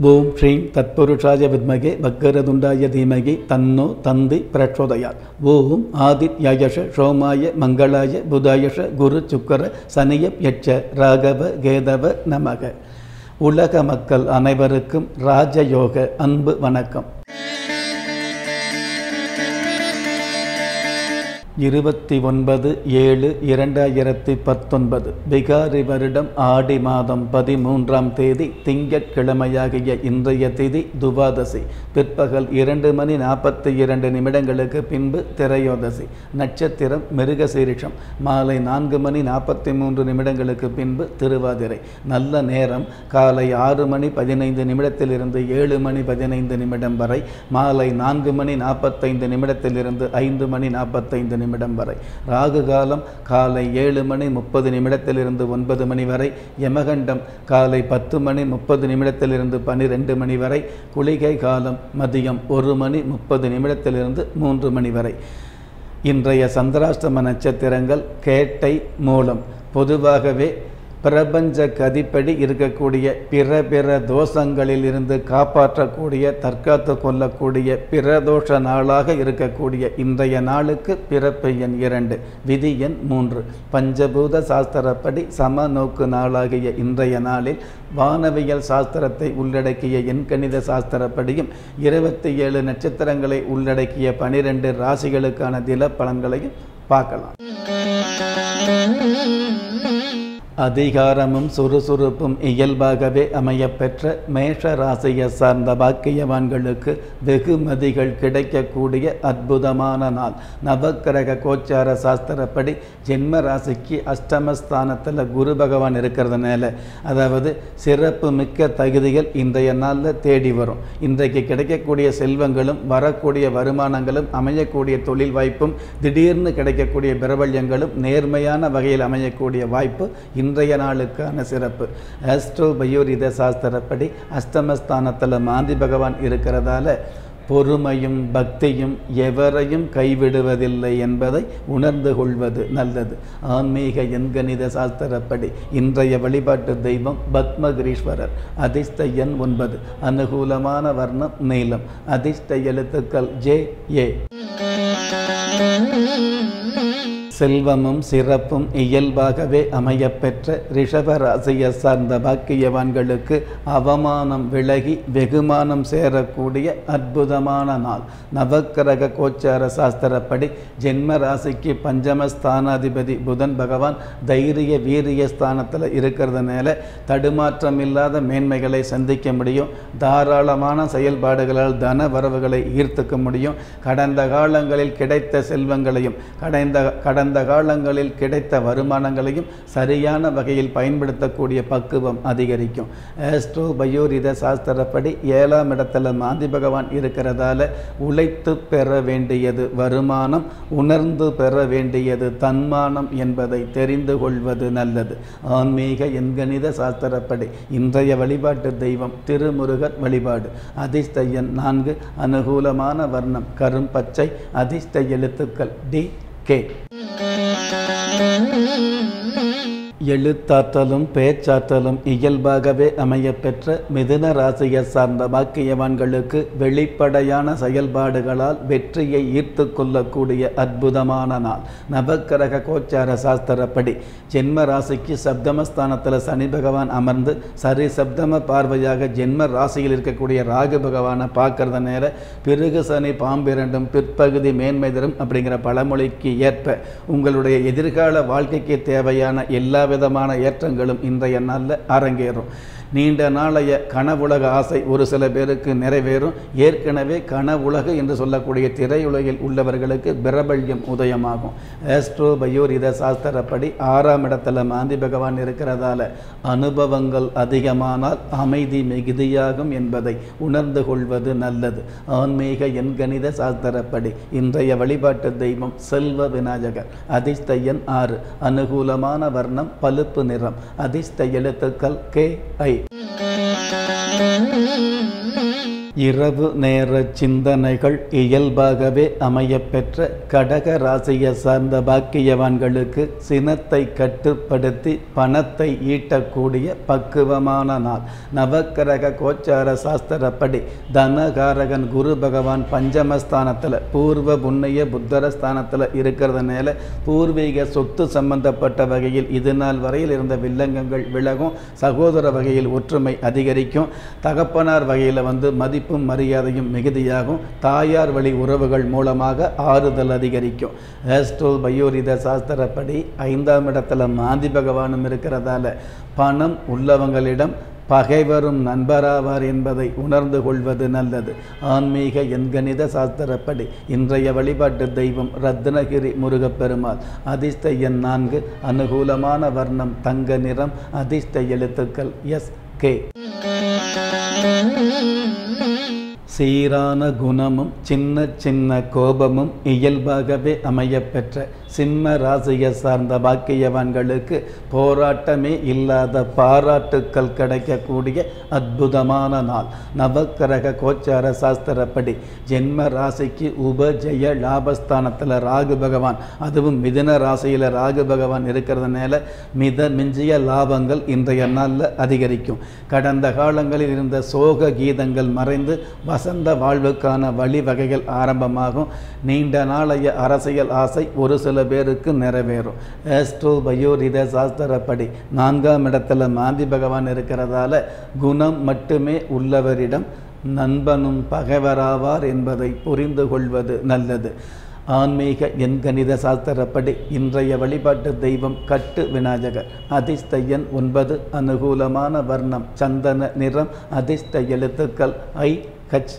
ஓம் ஸ்ரீம் தத்புருஷாய வித்மகே வக்கரதுண்டாய தீமகி தன்னோ தந்தி பிரச்சோதயாத் ஓம் ஆதித்யாயஷ சோமாய மங்களாய புதாயஷ குரு சுக்கர சனியப் யட்ச ராகவ கேதவ நமக உலக மக்கள் அனைவருக்கும் ராஜயோக அன்பு வணக்கம் இருபத்தி ஒன்பது ஏழு இரண்டாயிரத்தி பத்தொன்பது பிகாரி வருடம் ஆடி மாதம் பதிமூன்றாம் தேதி திங்கட்கிழமையாகிய இன்றைய திதி துவாதசி பிற்பகல் இரண்டு மணி நாற்பத்தி இரண்டு நிமிடங்களுக்கு பின்பு திரையோதசி நட்சத்திரம் மிருகசீரிஷம் மாலை நான்கு மணி நாற்பத்தி மூன்று நிமிடங்களுக்கு பின்பு திருவாதிரை நல்ல நேரம் காலை ஆறு மணி பதினைந்து நிமிடத்திலிருந்து ஏழு மணி பதினைந்து நிமிடம் வரை மாலை நான்கு மணி நாற்பத்தைந்து நிமிடத்திலிருந்து ஐந்து மணி நாற்பத்தைந்து நிமிடம் வரை ராகு காலம் காலை ஏழு மணி முப்பது நிமிடத்திலிருந்து ஒன்பது மணி வரை யமகண்டம் காலை பத்து மணி முப்பது நிமிடத்திலிருந்து பனிரெண்டு மணி வரை குளிகை காலம் மதியம் ஒரு மணி முப்பது நிமிடத்திலிருந்து மூன்று மணி வரை இன்றைய சந்திராஷ்டம நட்சத்திரங்கள் கேட்டை மூலம் பொதுவாகவே பிரபஞ்ச கதிப்படி இருக்கக்கூடிய பிற பிற தோஷங்களில் இருந்து காப்பாற்றக்கூடிய தற்காத்து கொள்ளக்கூடிய பிரதோஷ நாளாக இருக்கக்கூடிய இன்றைய நாளுக்கு பிறப்பு எண் இரண்டு விதி எண் மூன்று பஞ்சபூத சாஸ்திரப்படி சம நோக்கு நாளாகிய இன்றைய நாளில் வானவியல் சாஸ்திரத்தை உள்ளடக்கிய எண்கணித சாஸ்திரப்படியும் இருபத்தி ஏழு நட்சத்திரங்களை உள்ளடக்கிய பனிரெண்டு ராசிகளுக்கான தில பலன்களையும் பார்க்கலாம் அதிகாரமும் சுறுசுறுப்பும் இயல்பாகவே அமையப்பெற்ற மேஷ ராசியை சார்ந்த பாக்கியவான்களுக்கு வெகுமதிகள் கிடைக்கக்கூடிய அற்புதமான நாள் நவக்கிரக கோச்சார சாஸ்திரப்படி ஜென்ம ராசிக்கு அஷ்டமஸ்தானத்தில் குரு பகவான் இருக்கிறதுனால அதாவது சிறப்பு மிக்க தகுதிகள் இன்றைய நாளில் தேடி வரும் இன்றைக்கு கிடைக்கக்கூடிய செல்வங்களும் வரக்கூடிய வருமானங்களும் அமையக்கூடிய தொழில் வாய்ப்பும் திடீர்னு கிடைக்கக்கூடிய பிரபல்யங்களும் நேர்மையான வகையில் அமையக்கூடிய வாய்ப்பு இன்றைய நாளுக்கான சிறப்பு ஆஸ்ட்ரோ பயோரித சாஸ்திரப்படி அஷ்டமஸ்தானத்தில் மாந்தி பகவான் இருக்கிறதால பொறுமையும் பக்தியும் எவரையும் கைவிடுவதில்லை என்பதை உணர்ந்து கொள்வது நல்லது ஆன்மீக எண்கணித சாஸ்திரப்படி இன்றைய வழிபாட்டு தெய்வம் பத்மகிரீஸ்வரர் அதிர்ஷ்ட எண் ஒன்பது அனுகூலமான வர்ணம் நீளம் அதிர்ஷ்ட எழுத்துக்கள் ஜே ஏ செல்வமும் சிறப்பும் இயல்பாகவே அமையப்பெற்ற ரிஷப ராசியை சார்ந்த பாக்கியவான்களுக்கு அவமானம் விலகி வெகுமானம் சேரக்கூடிய அற்புதமான நாள் நவக்கிரக கோச்சார சாஸ்திரப்படி ஜென்ம ராசிக்கு பஞ்சமஸ்தானாதிபதி புதன் பகவான் தைரிய வீரிய ஸ்தானத்தில் இருக்கிறதுனால தடுமாற்றம் இல்லாத மேன்மைகளை சந்திக்க முடியும் தாராளமான செயல்பாடுகளால் தன வரவுகளை ஈர்த்துக்க முடியும் கடந்த காலங்களில் கிடைத்த செல்வங்களையும் கடந்த கடந்த காலங்களில் கிடைத்த வருமானங்களையும் சரியான வகையில் பயன்படுத்தக்கூடிய பக்குவம் அதிகரிக்கும் ஆஸ்ட்ரோ பயோரித சாஸ்திரப்படி ஏழாம் இடத்துல மாந்தி பகவான் இருக்கிறதால உழைத்து பெற வேண்டியது வருமானம் உணர்ந்து பெற வேண்டியது தன்மானம் என்பதை தெரிந்து கொள்வது நல்லது ஆன்மீக எண்கணித சாஸ்திரப்படி இன்றைய வழிபாட்டு தெய்வம் திருமுருகர் வழிபாடு அதிர்ஷ்ட எண் நான்கு அனுகூலமான வர்ணம் கரும் பச்சை அதிர்ஷ்ட எழுத்துக்கள் டி கே எழுத்தாற்றலும் பேச்சாற்றலும் இயல்பாகவே அமையப்பெற்ற மிதுன ராசியை சார்ந்த பாக்கியவான்களுக்கு வெளிப்படையான செயல்பாடுகளால் வெற்றியை ஈர்த்து கொள்ளக்கூடிய அற்புதமான நாள் நவக்கிரக கோச்சார சாஸ்திரப்படி ஜென்ம ராசிக்கு சப்தமஸ்தானத்தில் சனி பகவான் அமர்ந்து சரி சப்தம பார்வையாக ஜென்ம ராசியில் இருக்கக்கூடிய ராகு பகவானை பார்க்கறத நேர பிறகு சனி பாம்பிரண்டும் பிற்பகுதி மேன்மை தரும் அப்படிங்கிற பழமொழிக்கு ஏற்ப உங்களுடைய எதிர்கால வாழ்க்கைக்கு தேவையான எல்லா விதமான ஏற்றங்களும் இன்றைய நாளில் அரங்கேறும் நீண்ட நாளைய கனவுலக ஆசை ஒரு சில பேருக்கு நிறைவேறும் ஏற்கனவே கனவுலகு என்று சொல்லக்கூடிய திரையுலகில் உள்ளவர்களுக்கு பிரபல்யம் உதயமாகும் ஆஸ்ட்ரோ பயோரித சாஸ்திரப்படி ஆறாம் இடத்துல மாந்தி பகவான் இருக்கிறதால அனுபவங்கள் அதிகமானால் அமைதி மிகுதியாகும் என்பதை உணர்ந்து கொள்வது நல்லது ஆன்மீக எண்கணித சாஸ்திரப்படி இன்றைய வழிபாட்டு தெய்வம் செல்வ விநாயகர் அதிர்ஷ்ட எண் ஆறு அனுகூலமான வர்ணம் பழுப்பு நிறம் அதிர்ஷ்ட எழுத்துக்கள் கே ஐ இரவு நேர சிந்தனைகள் இயல்பாகவே அமையப்பெற்ற கடக ராசியை சார்ந்த பாக்கியவான்களுக்கு சினத்தை கட்டுப்படுத்தி பணத்தை ஈட்டக்கூடிய பக்குவமான நாள் நவக்கிரக கோச்சார சாஸ்திரப்படி தனகாரகன் குரு பகவான் பஞ்சமஸ்தானத்தில் பூர்வ புண்ணிய புத்தர ஸ்தானத்தில் இருக்கிறதுனால பூர்வீக சொத்து சம்பந்தப்பட்ட வகையில் இது நாள் வரையில் இருந்த வில்லங்கங்கள் விலகும் சகோதர வகையில் ஒற்றுமை அதிகரிக்கும் தகப்பனார் வகையில் வந்து மதிப்பும் மரியாதையும் மிகுதியாகும் தாயார் வழி உறவுகள் மூலமாக ஆறுதல் அதிகரிக்கும் ஆஸ்ட்ரோ பயோரித சாஸ்திரப்படி ஐந்தாம் இடத்துல மாந்தி பகவானும் இருக்கிறதால பணம் உள்ளவங்களிடம் பகைவரும் நண்பராவார் என்பதை உணர்ந்து கொள்வது நல்லது ஆன்மீக எண்கணித சாஸ்திரப்படி இன்றைய வழிபாட்டு தெய்வம் ரத்னகிரி முருகப்பெருமாள் அதிர்ஷ்ட எண் நான்கு அனுகூலமான வர்ணம் தங்க நிறம் அதிர்ஷ்ட எழுத்துக்கள் எஸ் கே சீரான குணமும் சின்ன சின்ன கோபமும் இயல்பாகவே அமையப்பெற்ற சிம்ம ராசியை சார்ந்த பாக்கியவான்களுக்கு போராட்டமே இல்லாத பாராட்டுக்கள் கிடைக்கக்கூடிய அற்புதமான நாள் நவக்கிரக கோச்சார சாஸ்திரப்படி ஜென்ம ராசிக்கு உபஜய லாபஸ்தானத்தில் ராகு பகவான் அதுவும் மிதுன ராசியில் ராகு பகவான் இருக்கிறதுனால மித மிஞ்சிய லாபங்கள் இன்றைய நாளில் அதிகரிக்கும் கடந்த காலங்களில் இருந்த சோக கீதங்கள் மறைந்து வசந்த வாழ்வுக்கான வழிவகைகள் ஆரம்பமாகும் நீண்ட நாளைய அரசியல் ஆசை ஒரு சில பேருக்கு நிறைவேறும் ஆஸ்ட்ரோ பயோரித சாஸ்திரப்படி நான்காம் இடத்துல மாந்தி பகவான் இருக்கிறதால குணம் மட்டுமே உள்ளவரிடம் நண்பனும் பகைவராவார் என்பதை புரிந்து கொள்வது நல்லது ஆன்மீக எண்கணித சாஸ்திரப்படி இன்றைய வழிபாட்டு தெய்வம் கட்டு விநாயகர் அதிர்ஷ்ட எண் ஒன்பது அனுகூலமான வர்ணம் சந்தன நிறம் அதிர்ஷ்ட எழுத்துக்கள் ஐ ஹச்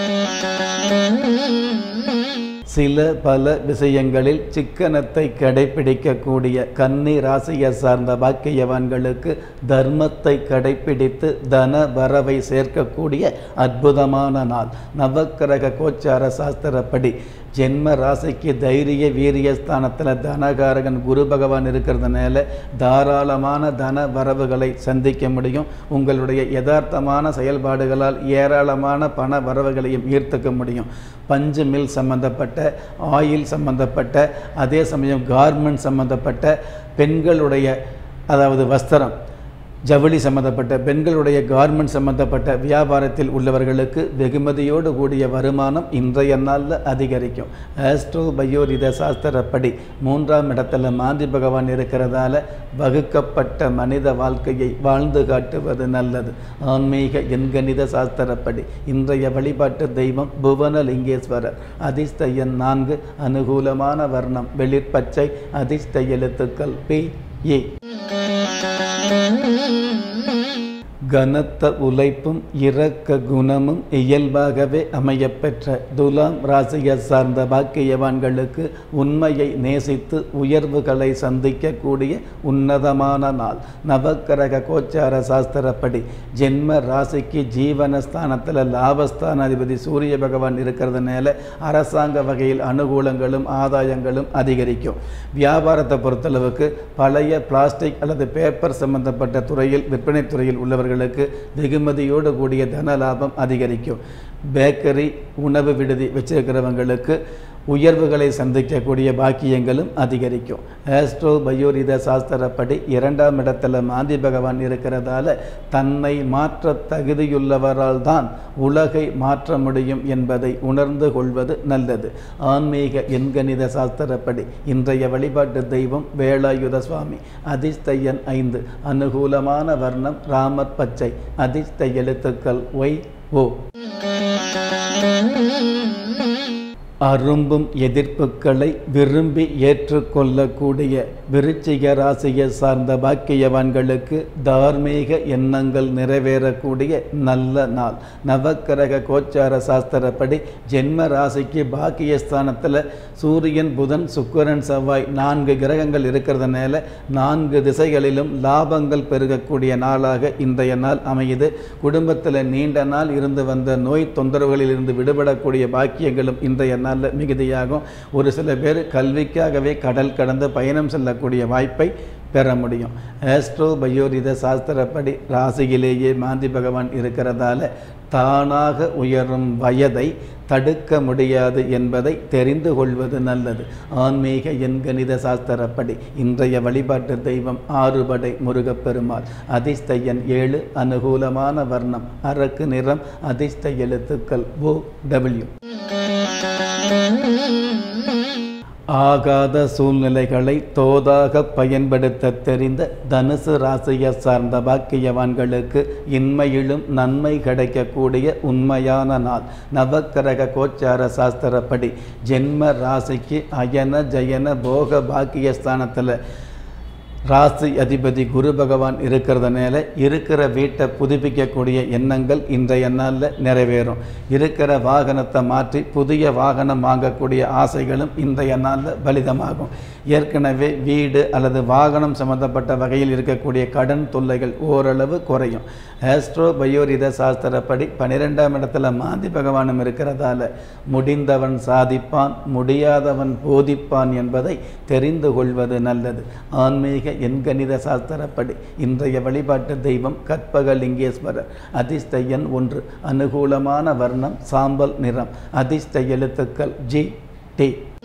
சில பல விஷயங்களில் சிக்கனத்தை கடைபிடிக்கக்கூடிய கன்னி ராசியை சார்ந்த பாக்கியவான்களுக்கு தர்மத்தை கடைபிடித்து தன வரவை சேர்க்கக்கூடிய அற்புதமான நாள் நவக்கிரக கோச்சார சாஸ்திரப்படி ஜென்ம ராசிக்கு தைரிய வீரிய ஸ்தானத்தில் தனகாரகன் குரு பகவான் இருக்கிறதுனால தாராளமான தன வரவுகளை சந்திக்க முடியும் உங்களுடைய யதார்த்தமான செயல்பாடுகளால் ஏராளமான பண வரவுகளையும் ஈர்த்துக்க முடியும் பஞ்சு மில் சம்பந்தப்பட்ட ஆயில் சம்பந்தப்பட்ட அதே சமயம் கார்மெண்ட் சம்பந்தப்பட்ட பெண்களுடைய அதாவது வஸ்திரம் ஜவுளி சம்பந்தப்பட்ட பெண்களுடைய கார்மெண்ட் சம்பந்தப்பட்ட வியாபாரத்தில் உள்ளவர்களுக்கு வெகுமதியோடு கூடிய வருமானம் இன்றைய நாளில் அதிகரிக்கும் ஆஸ்ட்ரோ பயோரித சாஸ்திரப்படி மூன்றாம் இடத்துல மாந்தி பகவான் இருக்கிறதால வகுக்கப்பட்ட மனித வாழ்க்கையை வாழ்ந்து காட்டுவது நல்லது ஆன்மீக எண்கணித சாஸ்திரப்படி இன்றைய வழிபாட்டு தெய்வம் புவனலிங்கேஸ்வரர் அதிர்ஷ்ட எண் நான்கு அனுகூலமான வர்ணம் வெளிர்பச்சை அதிர்ஷ்ட எழுத்துக்கள் பி ஏ கனத்த உழைப்பும் இரக்க குணமும் இயல்பாகவே அமையப்பெற்ற துலாம் ராசியை சார்ந்த பாக்கியவான்களுக்கு உண்மையை நேசித்து உயர்வுகளை சந்திக்கக்கூடிய உன்னதமான நாள் நவக்கிரக கோச்சார சாஸ்திரப்படி ஜென்ம ராசிக்கு ஜீவனஸ்தானத்தில் லாபஸ்தான அதிபதி சூரிய பகவான் இருக்கிறதுனால அரசாங்க வகையில் அனுகூலங்களும் ஆதாயங்களும் அதிகரிக்கும் வியாபாரத்தை பொறுத்தளவுக்கு பழைய பிளாஸ்டிக் அல்லது பேப்பர் சம்பந்தப்பட்ட துறையில் விற்பனை துறையில் உள்ளவர்கள் அவர்களுக்கு வெகுமதியோடு கூடிய தன லாபம் அதிகரிக்கும் பேக்கரி உணவு விடுதி வச்சிருக்கிறவங்களுக்கு உயர்வுகளை சந்திக்கக்கூடிய பாக்கியங்களும் அதிகரிக்கும் ஆஸ்ட்ரோ பயோரித சாஸ்திரப்படி இரண்டாம் இடத்துல மாந்தி பகவான் இருக்கிறதால தன்னை மாற்ற தகுதியுள்ளவரால் தான் உலகை மாற்ற முடியும் என்பதை உணர்ந்து கொள்வது நல்லது ஆன்மீக எண்கணித சாஸ்திரப்படி இன்றைய வழிபாட்டு தெய்வம் வேலாயுத சுவாமி அதிர்ஷ்ட எண் ஐந்து அனுகூலமான வர்ணம் ராமர் பச்சை அதிர்ஷ்ட எழுத்துக்கள் ஒய் ஓ அரும்பும் எதிர்ப்புகளை விரும்பி ஏற்றுக்கொள்ளக்கூடிய விருச்சிக ராசியை சார்ந்த பாக்கியவான்களுக்கு தார்மீக எண்ணங்கள் நிறைவேறக்கூடிய நல்ல நாள் நவக்கிரக கோச்சார சாஸ்திரப்படி ஜென்ம ராசிக்கு பாக்கியஸ்தானத்தில் சூரியன் புதன் சுக்கிரன் செவ்வாய் நான்கு கிரகங்கள் இருக்கிறதுனால நான்கு திசைகளிலும் லாபங்கள் பெருகக்கூடிய நாளாக இன்றைய நாள் அமையுது குடும்பத்தில் நீண்ட நாள் இருந்து வந்த நோய் தொந்தரவுகளில் இருந்து விடுபடக்கூடிய பாக்கியங்களும் இன்றைய நாளில் மிகுதியாகும் ஒரு சில பேர் கல்விக்காகவே கடல் கடந்து பயணம் செல்லக்கூடிய வாய்ப்பை பெற முடியும் ஆஸ்ட்ரோ பயோரித சாஸ்திரப்படி ராசியிலேயே மாந்தி பகவான் இருக்கிறதால தானாக உயரும் வயதை தடுக்க முடியாது என்பதை தெரிந்து கொள்வது நல்லது ஆன்மீக எண்கணித சாஸ்திரப்படி இன்றைய வழிபாட்டு தெய்வம் ஆறுபடை முருகப்பெருமாள் அதிர்ஷ்ட எண் ஏழு அனுகூலமான வர்ணம் அரக்கு நிறம் அதிர்ஷ்ட எழுத்துக்கள் ஓ டபிள்யூ ஆகாத சூழ்நிலைகளை தோதாக பயன்படுத்த தெரிந்த தனுசு ராசியை சார்ந்த பாக்கியவான்களுக்கு இன்மையிலும் நன்மை கிடைக்கக்கூடிய உண்மையான நாள் நவக்கிரக கோச்சார சாஸ்திரப்படி ஜென்ம ராசிக்கு அயன ஜயன போக பாக்கியஸ்தானத்தில் ராசி அதிபதி குரு பகவான் இருக்கிறதுனால இருக்கிற வீட்டை புதுப்பிக்கக்கூடிய எண்ணங்கள் இன்றைய நாளில் நிறைவேறும் இருக்கிற வாகனத்தை மாற்றி புதிய வாகனம் வாங்கக்கூடிய ஆசைகளும் இன்றைய நாளில் பலிதமாகும் ஏற்கனவே வீடு அல்லது வாகனம் சம்பந்தப்பட்ட வகையில் இருக்கக்கூடிய கடன் தொல்லைகள் ஓரளவு குறையும் ஆஸ்ட்ரோ பயோரித சாஸ்திரப்படி பன்னிரெண்டாம் இடத்துல மாந்தி பகவானும் இருக்கிறதால முடிந்தவன் சாதிப்பான் முடியாதவன் போதிப்பான் என்பதை தெரிந்து கொள்வது நல்லது ஆன்மீக எண்கணித சாஸ்திரப்படி இன்றைய வழிபாட்டு தெய்வம் கற்பகலிங்கேஸ்வரர் அதிர்ஷ்ட எண் ஒன்று அனுகூலமான வர்ணம் சாம்பல் நிறம் அதிர்ஷ்ட எழுத்துக்கள் ஜி டி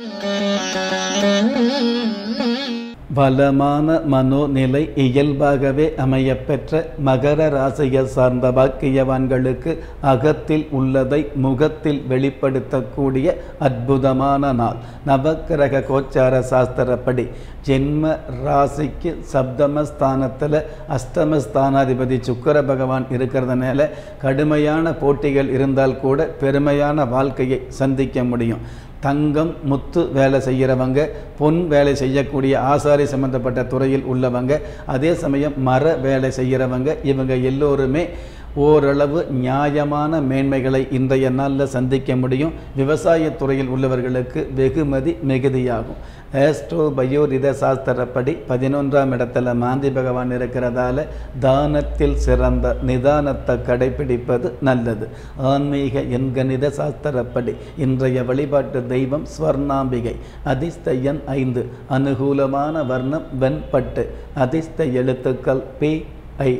பலமான மனோநிலை இயல்பாகவே அமையப்பெற்ற மகர ராசியை சார்ந்த பாக்கியவான்களுக்கு அகத்தில் உள்ளதை முகத்தில் வெளிப்படுத்தக்கூடிய அற்புதமான நாள் நவக்கிரக கோச்சார சாஸ்திரப்படி ஜென்ம ராசிக்கு சப்தமஸ்தானத்தில் அஷ்டமஸ்தானாதிபதி சுக்கர பகவான் இருக்கிறதுனால கடுமையான போட்டிகள் இருந்தால் கூட பெருமையான வாழ்க்கையை சந்திக்க முடியும் தங்கம் முத்து வேலை செய்கிறவங்க பொன் வேலை செய்யக்கூடிய ஆசாரி சம்பந்தப்பட்ட துறையில் உள்ளவங்க அதே சமயம் மர வேலை செய்கிறவங்க இவங்க எல்லோருமே ஓரளவு நியாயமான மேன்மைகளை இன்றைய நாளில் சந்திக்க முடியும் விவசாயத் துறையில் உள்ளவர்களுக்கு வெகுமதி மிகுதியாகும் ஆஸ்ட்ரோ பயோரித சாஸ்திரப்படி பதினொன்றாம் இடத்துல மாந்தி பகவான் இருக்கிறதால தானத்தில் சிறந்த நிதானத்தை கடைபிடிப்பது நல்லது ஆன்மீக எண்கணித சாஸ்திரப்படி இன்றைய வழிபாட்டு தெய்வம் ஸ்வர்ணாம்பிகை அதிர்ஷ்ட எண் ஐந்து அனுகூலமான வர்ணம் வெண்பட்டு அதிர்ஷ்ட எழுத்துக்கள் பி ஐ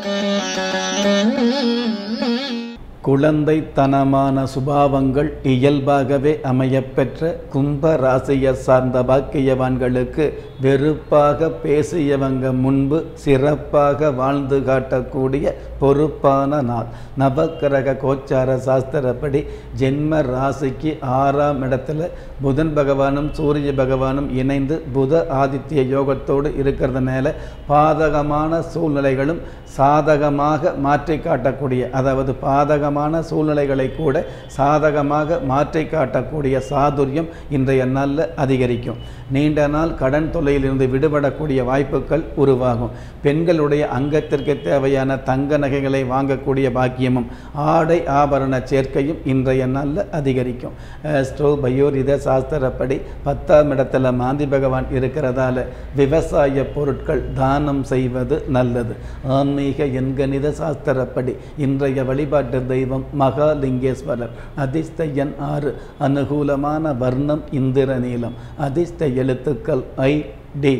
குழந்தைத்தனமான சுபாவங்கள் இயல்பாகவே அமையப்பெற்ற கும்ப ராசியை சார்ந்த பாக்கியவான்களுக்கு வெறுப்பாக பேசியவங்க முன்பு சிறப்பாக வாழ்ந்து காட்டக்கூடிய பொறுப்பான நாள் நவக்கிரக கோச்சார சாஸ்திரப்படி ஜென்ம ராசிக்கு ஆறாம் இடத்துல புதன் பகவானும் சூரிய பகவானும் இணைந்து புத ஆதித்ய யோகத்தோடு இருக்கிறதுனால பாதகமான சூழ்நிலைகளும் சாதகமாக மாற்றி காட்டக்கூடிய அதாவது பாதகமான சூழ்நிலைகளை கூட சாதகமாக மாற்றி காட்டக்கூடிய சாதுரியம் இன்றைய நாளில் அதிகரிக்கும் நீண்ட நாள் கடன் தொல்லையிலிருந்து விடுபடக்கூடிய வாய்ப்புகள் உருவாகும் பெண்களுடைய அங்கத்திற்கு தேவையான தங்க நகைகளை வாங்கக்கூடிய பாக்கியமும் ஆடை ஆபரண சேர்க்கையும் இன்றைய நாளில் அதிகரிக்கும் ஸ்ட்ரோ பயோரித சாஸ்திரப்படி பத்தாம் இடத்துல மாந்தி பகவான் இருக்கிறதால விவசாய பொருட்கள் தானம் செய்வது நல்லது ஆன்மீக எண்கணித சாஸ்திரப்படி இன்றைய வழிபாட்டு தெய்வம் மகாலிங்கேஸ்வரர் அதிர்ஷ்ட எண் ஆறு அனுகூலமான வர்ணம் இந்திர நீலம் அதிர்ஷ்ட எழுத்துக்கள் ஐ டி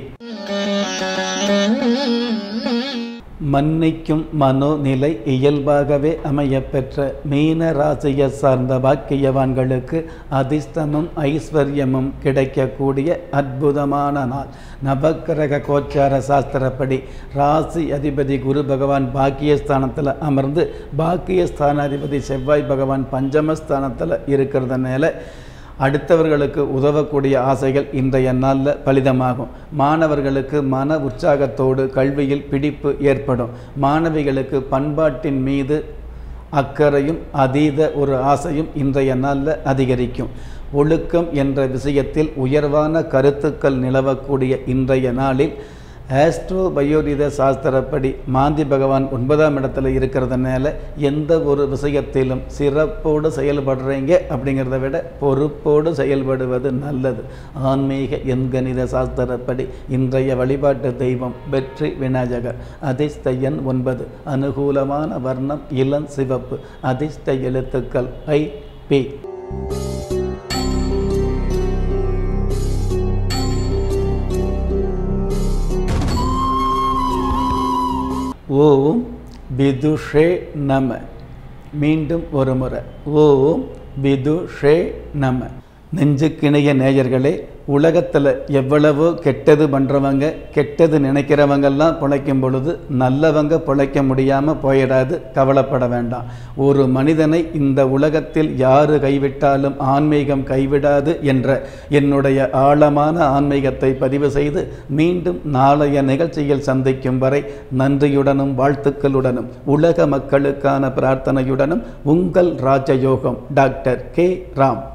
மன்னிக்கும் மனோநிலை இயல்பாகவே அமையப்பெற்ற மீன ராசியை சார்ந்த பாக்கியவான்களுக்கு அதிர்ஷ்டமும் ஐஸ்வர்யமும் கிடைக்கக்கூடிய அற்புதமான நாள் நவக்கிரக கோச்சார சாஸ்திரப்படி ராசி அதிபதி குரு பகவான் பாக்கியஸ்தானத்தில் அமர்ந்து பாக்கியஸ்தானாதிபதி செவ்வாய் பகவான் பஞ்சமஸ்தானத்தில் இருக்கிறதுனால அடுத்தவர்களுக்கு உதவக்கூடிய ஆசைகள் இன்றைய நாளில் பலிதமாகும் மாணவர்களுக்கு மன உற்சாகத்தோடு கல்வியில் பிடிப்பு ஏற்படும் மாணவிகளுக்கு பண்பாட்டின் மீது அக்கறையும் அதீத ஒரு ஆசையும் இன்றைய நாளில் அதிகரிக்கும் ஒழுக்கம் என்ற விஷயத்தில் உயர்வான கருத்துக்கள் நிலவக்கூடிய இன்றைய நாளில் ஆஸ்ட்ரோ பயோரித சாஸ்திரப்படி மாந்தி பகவான் ஒன்பதாம் இடத்துல இருக்கிறதுனால எந்த ஒரு விஷயத்திலும் சிறப்போடு செயல்படுறீங்க அப்படிங்கிறத விட பொறுப்போடு செயல்படுவது நல்லது ஆன்மீக எண்கணித சாஸ்திரப்படி இன்றைய வழிபாட்டு தெய்வம் வெற்றி விநாயகர் அதிர்ஷ்ட எண் ஒன்பது அனுகூலமான வர்ணம் இளம் சிவப்பு அதிர்ஷ்ட எழுத்துக்கள் ஐ பி ஓம் விதுஷே நம மீண்டும் ஒரு முறை ஓம் விதுஷே நம நெஞ்சுக்கிணைய நேயர்களே உலகத்தில் எவ்வளவோ கெட்டது பண்ணுறவங்க கெட்டது நினைக்கிறவங்கெல்லாம் பிழைக்கும் பொழுது நல்லவங்க பிழைக்க முடியாமல் போயிடாது கவலைப்பட வேண்டாம் ஒரு மனிதனை இந்த உலகத்தில் யாரு கைவிட்டாலும் ஆன்மீகம் கைவிடாது என்ற என்னுடைய ஆழமான ஆன்மீகத்தை பதிவு செய்து மீண்டும் நாளைய நிகழ்ச்சியில் சந்திக்கும் வரை நன்றியுடனும் வாழ்த்துக்களுடனும் உலக மக்களுக்கான பிரார்த்தனையுடனும் உங்கள் ராஜயோகம் டாக்டர் கே ராம்